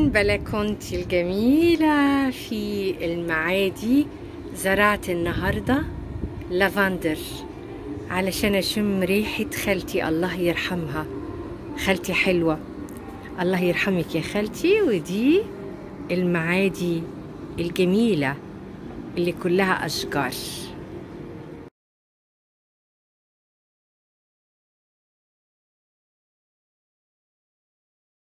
من بلكونتي الجميلة في المعادي زرعت النهاردة لافندر علشان أشم ريحة خالتي الله يرحمها خالتي حلوة الله يرحمك يا خالتي ودي المعادي الجميلة اللي كلها أشجار